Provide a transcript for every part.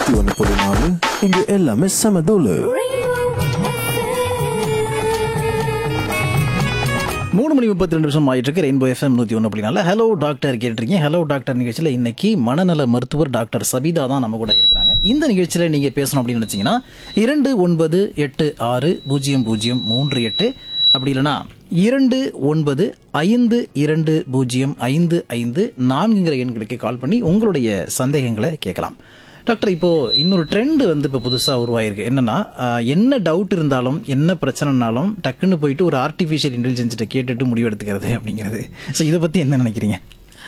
நூத்தி ஒண்ணு புள்ளி நாலு இங்க எல்லாமே செம தூளு மூணு மணி முப்பத்தி ரெண்டு நிமிஷம் ஆயிட்டு இருக்கு ரெயின்போ எஃப்எம் நூற்றி ஒன்று அப்படினால ஹலோ டாக்டர் கேட்டிருக்கீங்க ஹலோ டாக்டர் நிகழ்ச்சியில் இன்னைக்கு மனநல மருத்துவர் டாக்டர் சபிதா தான் நம்ம கூட இருக்கிறாங்க இந்த நிகழ்ச்சியில் நீங்கள் பேசணும் அப்படின்னு நினச்சிங்கன்னா இரண்டு ஒன்பது எட்டு ஆறு பூஜ்ஜியம் பூஜ்ஜியம் மூன்று எட்டு அப்படி இல்லைன்னா இரண்டு ஒன்பது ஐந்து இரண்டு பூஜ்ஜியம் ஐந்து ஐந்து நான்குங்கிற எண்களுக்கு கால் பண்ணி உங்களுடைய சந்தேகங்களை கேட்கலாம் டாக்டர் இப்போ இன்னொரு ட்ரெண்ட் வந்து இப்போ புதுசாக உருவாயிருக்கு என்னன்னா ஆஹ், என்ன டவுட் இருந்தாலும் என்ன பிரச்சனைனாலும் டக்குன்னு போயிட்டு ஒரு ஆர்டிஃபிஷியல் இன்டெலிஜென்ஸ்கிட்ட கேட்டுட்டு முடிவு எடுத்துக்கிறது அப்படிங்கிறது ஸோ இதை பற்றி என்ன நினைக்கிறீங்க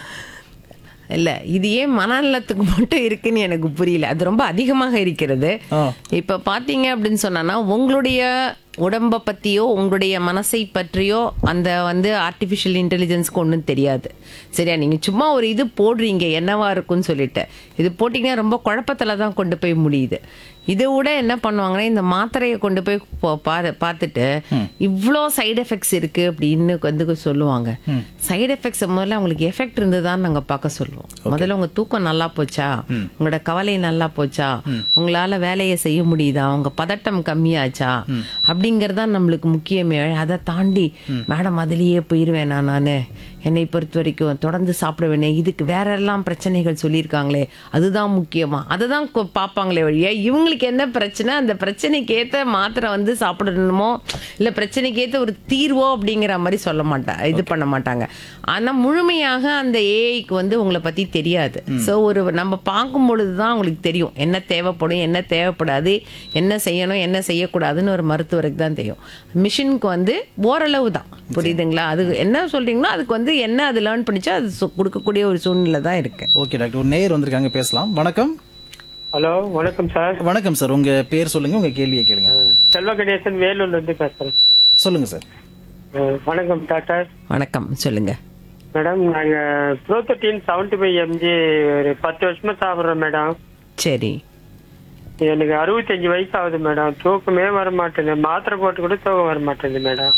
இல்ல இது ஏன் மனநலத்துக்கு மட்டும் இருக்குன்னு எனக்கு புரியல அது ரொம்ப அதிகமாக இருக்கிறது ஆ. இப்ப பாத்தீங்க அப்படின்னு சொன்னா உங்களுடைய உடம்ப பத்தியோ உங்களுடைய மனசை பற்றியோ அந்த வந்து ஆர்டிஃபிஷியல் இன்டெலிஜென்ஸ்க்கு ஒன்றும் தெரியாது சரியா நீங்க சும்மா ஒரு இது போடுறீங்க என்னவா இருக்கும்னு சொல்லிட்டு இது போட்டீங்கன்னா ரொம்ப குழப்பத்துல தான் கொண்டு போய் முடியுது இதை விட என்ன பண்ணுவாங்கன்னா இந்த மாத்திரையை கொண்டு போய் போ- பா- பார்த்துட்டு இவ்வளோ சைடு எஃபெக்ட்ஸ் இருக்கு அப்படின்னு வந்து சொல்லுவாங்க சைடு எஃபெக்ட்ஸ் முதல்ல அவங்களுக்கு எஃபெக்ட் இருந்ததான்னு நாங்க பார்க்க சொல்லுவோம் முதல்ல உங்க தூக்கம் நல்லா போச்சா உங்களோட கவலை நல்லா போச்சா உங்களால வேலையை செய்ய முடியுதா உங்க பதட்டம் கம்மியாச்சா அப்படிங்கறதா நம்மளுக்கு முக்கியமே அதை தாண்டி மேடம் அதுலயே போயிருவேனா நானு என்னை பொறுத்த வரைக்கும் தொடர்ந்து சாப்பிட வேணே இதுக்கு வேற எல்லாம் பிரச்சனைகள் சொல்லியிருக்காங்களே அதுதான் முக்கியமா அதை தான் கொ- பார்ப்பாங்களே வழிய இவங்களுக்கு என்ன பிரச்சனை அந்த பிரச்சனைக்கு ஏத்த மாத்திரை வந்து சாப்பிடணுமோ இல்ல பிரச்சனைக்கு ஏத்த ஒரு தீர்வோ அப்படிங்கிற மாதிரி சொல்ல மாட்டாங்க இது பண்ண மாட்டாங்க ஆனா முழுமையாக அந்த ஏஐக்கு வந்து உங்களை பத்தி தெரியாது சோ ஒரு நம்ம பார்க்கும் பொழுது தான் உங்களுக்கு தெரியும் என்ன தேவைப்படும் என்ன தேவைப்படாது என்ன செய்யணும் என்ன செய்யக்கூடாதுன்னு ஒரு மருத்துவருக்கு தான் தெரியும் மிஷினுக்கு வந்து ஓரளவு தான் புரியுதுங்களா அது என்ன சொல்றீங்களோ அதுக்கு வந்து என்ன அது லேர்ன் பண்ணிச்சோ அது சு- கொடுக்கக்கூடிய ஒரு சூழ்நிலை தான் இருக்கு ஓகே டாக்டர் ஒரு நேயர் வந்திருக்காங்க பேசலாம் வணக்கம் ஹலோ வணக்கம் சார் வணக்கம் சார் உங்க பேர் சொல்லுங்க உங்க கேள்வியை கேளுங்க செல்வ கணேசன் வேலூர்ல இருந்து பேசுறேன் சொல்லுங்க சார் அஹ், வணக்கம் டாக்டர் வணக்கம் சொல்லுங்க மேடம் நாங்க ப்ரோத்தட்டின் செவன்டி ஃபைவ் எம்ஜி ஒரு பத்து வருஷமா சாப்பிடுறோம் மேடம் சரி எனக்கு அறுபத்தஞ்சு வயசு ஆகுது மேடம் தூக்கமே வர மாட்டேங்குது மாத்திரை போட்டு கூட தூக்கம் வர மாட்டேங்குது மேடம்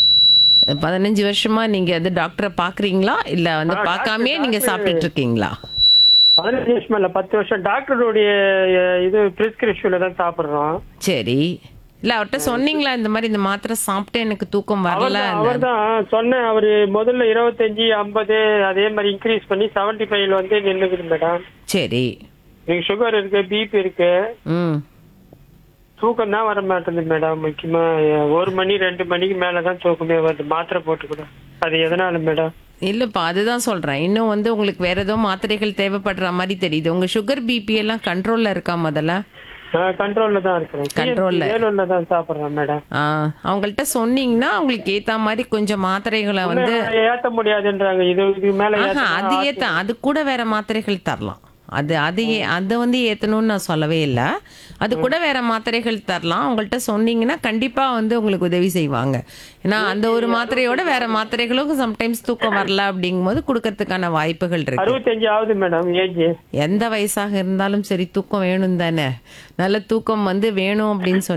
பதினஞ்சு வருஷமா நீங்க வந்து டாக்டரை பாக்குறீங்களா இல்ல வந்து ஆ, பார்க்காமயே டாக்டர், நீங்க டாக்டர். சாப்பிட்டுட்டு இருக்கீங்களா பதினஞ்சு வருஷமா இல்ல பத்து வருஷம் டாக்டருடைய அஹ், இது பிரிஸ்கிரிப்ஷன்ல தான் சாப்பிடுறோம் சரி இல்ல அவர்கிட்ட சொன்னீங்களா இந்த மாதிரி இந்த மாத்திரை சாப்பிட்டு எனக்கு தூக்கம் வரல அவர் தான் சொன்னேன் அவரு முதல்ல இருபத்தஞ்சு ஐம்பது அதே மாதிரி இன்க்ரீஸ் பண்ணி செவன்டி ஃபைவ்ல வந்து நின்னுக்குது மேடம் சரி எனக்கு சுகர் இருக்கு பிபி இருக்கு ம் தூக்கம் தான் வர மாட்டேங்குது மேடம் முக்கியமா அஹ், ஒரு மணி ரெண்டு மணிக்கு மேலதான் தூக்கமே வருது மாத்திரை போட்டு கூட அது எதனால மேடம் இல்லப்பா அதுதான் சொல்றேன் இன்னும் வந்து உங்களுக்கு வேற ஏதோ மாத்திரைகள் தேவைப்படுற மாதிரி தெரியுது உங்க சுகர் பிபி எல்லாம் கண்ட்ரோல்ல இருக்கா முதல்ல கண்ட்ரோல்ல தான் இருக்கிறேன் Control ல. வேலூர்ல தான் சாப்பிடுறேன் மேடம் ஆ, அவங்கள்ட்ட சொன்னீங்கன்னா உங்களுக்கு ஏத்த மாதிரி கொஞ்சம் மாத்திரைகளை வந்து ஏத்த முடியாதுன்றாங்க இது இதுக்கு மேல ஆஹா ஏத்தனா அது ஏத்த அது கூட வேற மாத்திரைகள் தரலாம் அது அது ஏ- அதை வந்து ஏத்தணும்னு நான் சொல்லவே இல்லை அது கூட வேற மாத்திரைகள் தரலாம் அவங்கள்ட்ட சொன்னீங்கன்னா கண்டிப்பா வந்து உங்களுக்கு உதவி செய்வாங்க ஏன்னா அந்த ஒரு மாத்திரையோட வேற மாத்திரைகளும் சம்டைம்ஸ் தூக்கம் வரல அப்படிங்கும்போது கொடுக்கறதுக்கான வாய்ப்புகள் இருக்கு அறுபத்தஞ்சு ஆகுது மேடம் ஏஜ் எந்த வயசாக இருந்தாலும் சரி தூக்கம் வேணும் தானே நல்ல தூக்கம் வந்து வேணும் அப்படின்னு சொன்னா